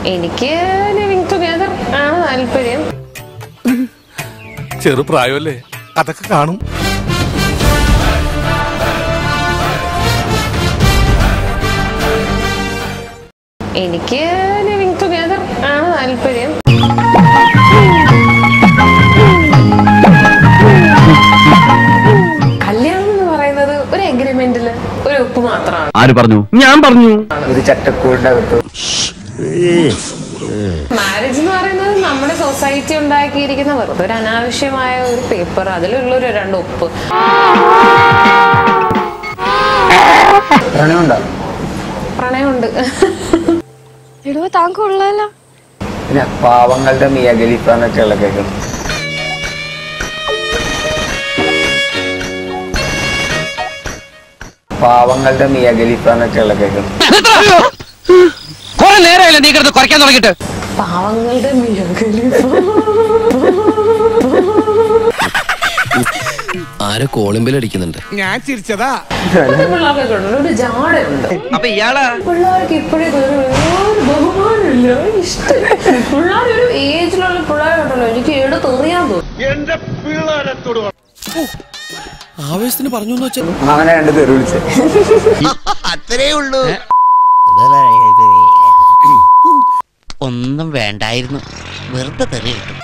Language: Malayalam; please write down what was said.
എനിക്ക് ലിവിങ് ടുഗദർ ആണ് താല്പര്യം ചെറുപ്രായമല്ലേ അതൊക്കെ കാണും എനിക്ക് ലിവിങ് ടുഗദർ ആണ് താല്പര്യം കല്യാണം എന്ന് പറയുന്നത് ഒരു എഗ്രിമെന്റിൽ ഒരു ഒപ്പ് മാത്രമാണ് ആര് പറഞ്ഞു ഞാൻ പറഞ്ഞു ഒരു ചട്ടക്കൂടിന്റെ അകത്ത് മാരേജ് എന്ന് പറയുന്നത് നമ്മുടെ സൊസൈറ്റി ഉണ്ടാക്കിയിരിക്കുന്ന വെറുതെ ഒരു അനാവശ്യമായ ഒരു പേപ്പർ അതിലുള്ള ഒരു രണ്ട് ഒപ്പ് പ്രണയമുണ്ടോ പ്രണയമുണ്ട് എടോ താൻ കൊള്ളാലോ പിന്നെ പാവങ്ങളുടെ മിയ ഖലീഫ എന്നൊക്കെയുള്ള കേൾക്കുന്നു പാവങ്ങളുടെ മിയ ഖലീഫ എന്നൊക്കെയുള്ള കേൾക്കുന്നു കുറെ നേരമല്ലേ നീ കിടന്ന് കുറയ്ക്കാൻ തുടങ്ങിയിട്ട് പാവങ്ങളുടെ മിയ ഖലീഫ ആരോ കോളിംബിൽ അടിക്കുന്നുണ്ട് ഞാൻ ചിരിച്ചതാ പിള്ളേർക്കൊക്കെ ഉണ്ട് ഒരു ജാടയുണ്ട് അപ്പൊ ഇയാളാ പിള്ളേർക്ക് ഇപ്പോഴേ ഒരു ബഹുമാനമില്ല ഇഷ്ടമില്ല പിള്ളേർ ഒരു ഏജിലുള്ള പിള്ളേരുണ്ടല്ലോ എനിക്ക് എടുത്തെറിയാൻ തോന്നും ആവേശത്തിന് പറഞ്ഞു എന്ന് വെച്ചാൽ അങ്ങനെ രണ്ട് തെറി വിളിച്ച് ഒന്നും വേണ്ടായിരുന്നു വെറുതെ തെറി കിട്ടും